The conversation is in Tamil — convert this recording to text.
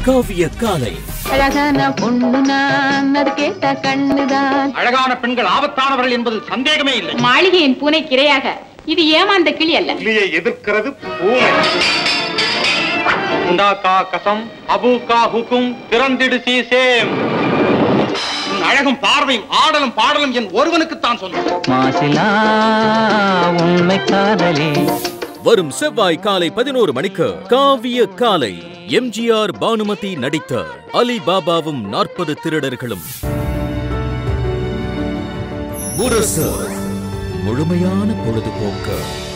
காவிய காலை அழகான பொண்ணு நான் அது கேட்ட கண்ணுதான் அழகான பெண்கள் ஆபத்தானவர்கள் என்பது சந்தேகமே இல்லை மாளிகையின் பூனை கிரையாக இது ஏமாந்த கிளி அல்ல கிளியை எதிர்க்கிறது பூனை உண்டா கா கசம் அபு கா ஹுக்கும் திறந்திடு சீசேம் உன் அழகும் பார்வையும் ஆடலும் பாடலும் என் ஒருவனுக்குத்தான் சொந்தம் மாசிலா உண்மை காதலே வரும் செவ்வாய் காலை பதினோரு மணிக்கு காவிய காலை எம்ஜிஆர் பானுமதி நடித்த அலி பாபாவும் நாற்பது திருடர்களும் முரசு முழுமையான பொழுதுபோக்கு